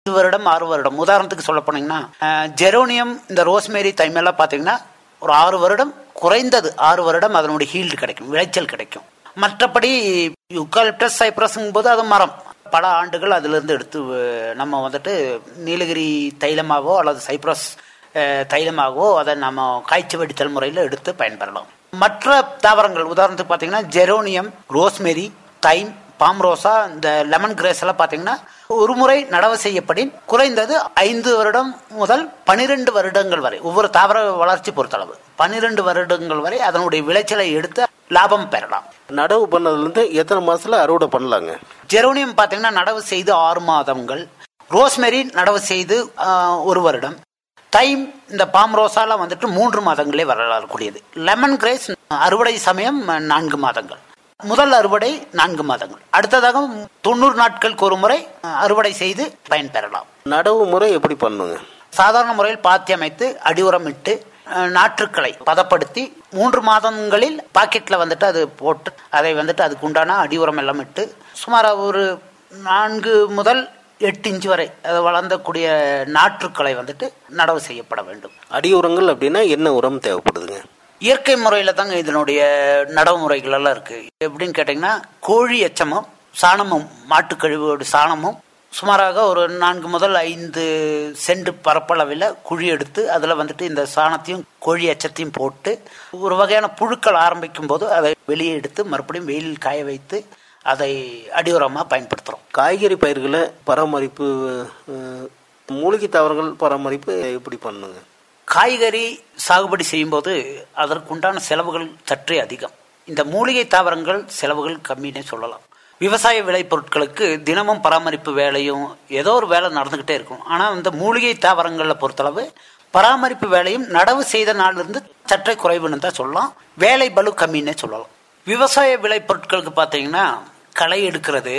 ஐந்து வருடம் ஆறு வருடம் உதாரணத்துக்கு சொல்ல போனீங்கன்னா அஹ், ஜெரோனியம் இந்த ரோஸ்மேரி தைமெல்லாம் பார்த்தீங்கன்னா ஒரு ஆறு வருடம் குறைந்தது ஆறு வருடம் அதனுடைய ஹீல்டு கிடைக்கும் விளைச்சல் கிடைக்கும் மற்றபடி யுக்காலிப்டஸ் சைப்ரஸுங்கும் போது அது மரம் பல ஆண்டுகள் அதிலிருந்து எடுத்து அஹ், நம்ம வந்துட்டு நீலகிரி தைலமாகவோ அல்லது சைப்ரஸ் அஹ், தைலமாகவோ அதை நம்ம காய்ச்சி வடித்தல் முறையில் எடுத்து பயன்பெறலாம் மற்ற தாவரங்கள் உதாரணத்துக்கு பார்த்தீங்கன்னா ஜெரோனியம் ரோஸ்மெரி தைம் பாம்ரோசா இந்த லெமன் கிரேஸ் எல்லாம் பார்த்தீங்கன்னா ஒரு முறை நடவு செய்யப்படின் குறைந்தது ஐந்து வருடம் முதல் பனிரெண்டு வருடங்கள் வரை ஒவ்வொரு தாவர வளர்ச்சி பொறுத்தளவு பனிரெண்டு வருடங்கள் வரை அதனுடைய விளைச்சலை எடுத்து லாபம் பெறலாம் நடவு பண்ணதுலேருந்து எத்தனை மாசத்துல அறுவடை பண்ணலாங்க ஜெரோனியம் பார்த்தீங்கன்னா நடவு செய்து ஆறு மாதங்கள் ரோஸ்மெரி நடவு செய்து ஆஹ், ஒரு வருடம் தைம் இந்த பாம் ரோசாலாம் வந்துட்டு மூன்று மாதங்களே வரலாறக்கூடியது லெமன் கிரேஸ் அறுவடை சமயம் நான்கு மாதங்கள் முதல் அறுவடை நான்கு மாதங்கள் அடுத்ததாக தொண்ணூறு நாட்களுக்கு ஒரு முறை அஹ், அறுவடை செய்து பயன்பெறலாம் நடவு முறை எப்படி பண்ணுங்க சாதாரண முறையில் பாத்தி அமைத்து அடி உரமிட்டு அஹ், நாற்றுக்களை பதப்படுத்தி மூன்று மாதங்களில் பாக்கெட்ல வந்துட்டு அது போட்டு அதை வந்துட்டு அதுக்கு உண்டான அடி உரம் எல்லாம் இட்டு சுமார் ஒரு நான்கு முதல் எட்டு இன்ச்சு வரை அது வளர்ந்தக்கூடிய நாற்றுக்களை வந்துட்டு நடவு செய்யப்பட வேண்டும் அடி உரங்கள் அப்படின்னா என்ன உரம் தேவைப்படுதுங்க இயற்கை முறையில் தாங்க இதனுடைய நடவு முறைகள் எல்லாம் இருக்கு எப்படின்னு கேட்டிங்கன்னா கோழி எச்சமும் சாணமும் மாட்டுக்கழிவோட சாணமும் சுமாராக ஒரு நான்கு முதல் ஐந்து சென்ட் பரப்பளவில் குழி எடுத்து அதில் வந்துட்டு இந்த சாணத்தையும் கோழி எச்சத்தையும் போட்டு ஒரு வகையான புழுக்கள் ஆரம்பிக்கும் போது அதை வெளியே எடுத்து மறுபடியும் வெயிலில் காய வைத்து அதை அடியுரமாக பயன்படுத்துகிறோம் காய்கறி பயிர்களை பராமரிப்பு அஹ், மூலிகை தாவரங்கள் பராமரிப்பு எப்படி பண்ணுங்க காய்கறி சாகுபடி செய்யும்போது அதற்குண்டான செலவுகள் சற்றே அதிகம் இந்த மூலிகை தாவரங்கள் செலவுகள் கம்மின்னே சொல்லலாம் விவசாய விளைபொருட்களுக்கு தினமும் பராமரிப்பு வேலையும் ஏதோ ஒரு வேலை நடந்துக்கிட்டே இருக்கும் ஆனால் இந்த மூலிகை தாவரங்களை பொறுத்தளவு பராமரிப்பு வேலையும் நடவு செய்த நாளிலிருந்து சற்றே குறைவுன்னு தான் சொல்லலாம் வேலை பலு கம்மின்னே சொல்லலாம் விவசாய விளைபொருட்களுக்கு பார்த்தீங்கன்னா களை எடுக்கிறது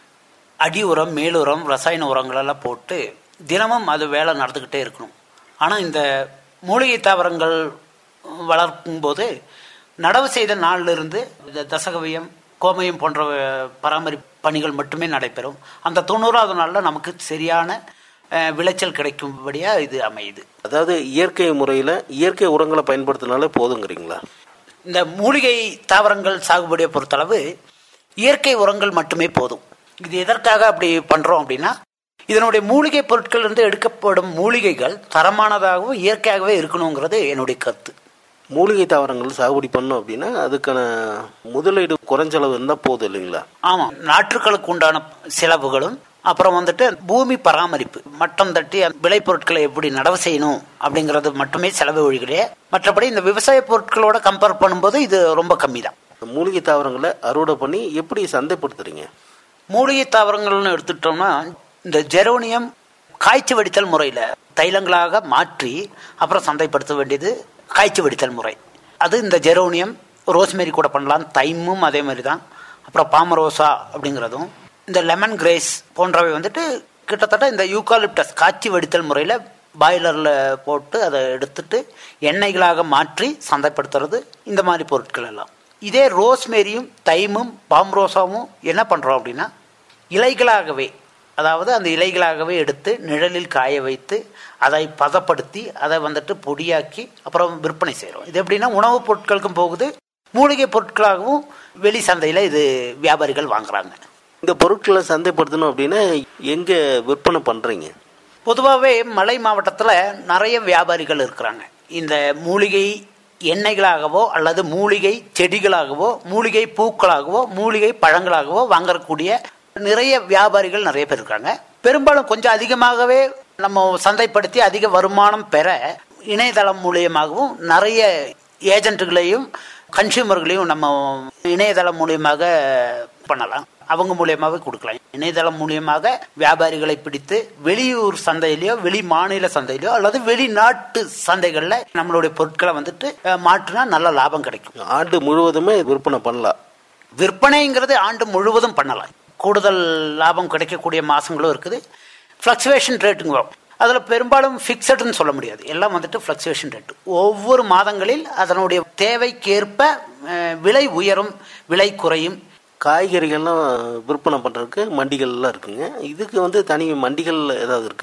அடி உரம் மேலுரம் ரசாயன உரங்கள் எல்லாம் போட்டு தினமும் அது வேலை நடந்துக்கிட்டே இருக்கணும் ஆனால் இந்த மூலிகை தாவரங்கள் வளர்க்கும் போது நடவு செய்த நாளிலிருந்து இந்த தசகவியம் கோமயம் போன்ற அஹ், பராமரிப்பு பணிகள் மட்டுமே நடைபெறும் அந்த தொண்ணூறாவது நாளில் நமக்கு சரியான அஹ், விளைச்சல் கிடைக்கும்படியா இது அமையுது அதாவது இயற்கை முறையில் இயற்கை உரங்களை பயன்படுத்தினாலே போதுங்கிறீங்களா இந்த மூலிகை தாவரங்கள் சாகுபடியை பொறுத்தளவு இயற்கை உரங்கள் மட்டுமே போதும் இது எதற்காக அப்படி பண்றோம் அப்படின்னா இதனுடைய மூலிகை பொருட்கள் இருந்து எடுக்கப்படும் மூலிகைகள் தரமானதாகவும் இயற்கையாகவே இருக்கணுங்கிறது என்னுடைய கருத்து மூலிகை தாவரங்கள் சாகுபடி பண்ணோம் அப்படின்னா அதுக்கான முதலீடு குறைஞ்சளவு இருந்தால் போதும் இல்லைங்களா ஆமாம் நாற்றுக்களுக்கு உண்டான செலவுகளும் அப்புறம் வந்துட்டு பூமி பராமரிப்பு மட்டம் தட்டி அந்த விளைபொருட்களை எப்படி நடவு செய்யணும் அப்படிங்கிறது மட்டுமே செலவு ஒழிகளே மற்றபடி இந்த விவசாய பொருட்களோட கம்பேர் பண்ணும்போது இது ரொம்ப கம்மி தான் மூலிகை தாவரங்களை அறுவடை பண்ணி எப்படி சந்தைப்படுத்துறீங்க மூலிகை தாவரங்கள்னு எடுத்துட்டோம்னா இந்த ஜெரோனியம் காய்ச்சி வடித்தல் முறையில் தைலங்களாக மாற்றி அப்புறம் சந்தைப்படுத்த வேண்டியது காய்ச்சி வடித்தல் முறை அது இந்த ஜெரோனியம் ரோஸ்மேரி கூட பண்ணலாம் தைமும் அதே மாதிரி தான் அப்புறம் பாமரோசா அப்படிங்கிறதும் இந்த லெமன் கிரேஸ் போன்றவை வந்துட்டு கிட்டத்தட்ட இந்த யூகாலிப்டஸ் காய்ச்சி வடித்தல் முறையில் பாய்லரில் போட்டு அதை எடுத்துட்டு எண்ணெய்களாக மாற்றி சந்தைப்படுத்துறது இந்த மாதிரி பொருட்கள் எல்லாம் இதே ரோஸ்மேரியும் தைமும் பாம்ரோசாவும் என்ன பண்ணுறோம் அப்படின்னா இலைகளாகவே அதாவது அந்த இலைகளாகவே எடுத்து நிழலில் காய வைத்து அதை பதப்படுத்தி அதை வந்துட்டு பொடியாக்கி அப்புறம் விற்பனை செய்கிறோம் இது எப்படின்னா உணவுப் பொருட்களுக்கும் போகுது மூலிகை பொருட்களாகவும் வெளி சந்தையில் இது வியாபாரிகள் வாங்குறாங்க இந்த பொருட்களை சந்தைப்படுத்தணும் அப்படின்னா எங்கே விற்பனை பண்ணுறீங்க பொதுவாகவே மலை மாவட்டத்தில் நிறைய வியாபாரிகள் இருக்கிறாங்க இந்த மூலிகை எண்ணெய்களாகவோ அல்லது மூலிகை செடிகளாகவோ மூலிகை பூக்களாகவோ மூலிகை பழங்களாகவோ வாங்கக்கூடிய நிறைய வியாபாரிகள் நிறைய பேர் இருக்காங்க பெரும்பாலும் கொஞ்சம் அதிகமாகவே நம்ம சந்தைப்படுத்தி அதிக வருமானம் பெற இணையதளம் மூலியமாகவும் நிறைய ஏஜென்ட்டுகளையும் கன்சியூமர்களையும் நம்ம இணையதளம் மூலியமாக பண்ணலாம் அவங்க மூலியமாகவே கொடுக்கலாம் இணையதளம் மூலியமாக வியாபாரிகளை பிடித்து வெளியூர் சந்தையிலையோ வெளி மாநில சந்தையிலையோ அல்லது வெளிநாட்டு சந்தைகளில் நம்மளுடைய பொருட்களை வந்துட்டு அஹ், மாற்றினா நல்ல லாபம் கிடைக்கும் ஆண்டு முழுவதுமே விற்பனை பண்ணலாம் விற்பனைங்கிறது ஆண்டு முழுவதும் பண்ணலாம் கூடுதல் லாபம் கிடைக்கக்கூடிய மாதங்களும் இருக்குது ஃப்ளக்சுவேஷன் ரேட்டுங்க அதில் பெரும்பாலும் ஃபிக்ஸட்னு சொல்ல முடியாது எல்லாம் வந்துட்டு ஃப்ளக்சுவேஷன் ரேட்டு ஒவ்வொரு மாதங்களில் அதனுடைய தேவைக்கேற்ப அஹ், விலை உயரும் விலை குறையும் காய்கறிகள்லாம் விற்பனை பண்ணுறதுக்கு மண்டிகள்லாம் இருக்குங்க இதுக்கு வந்து தனி மண்டிகள் ஏதாவது இருக்கு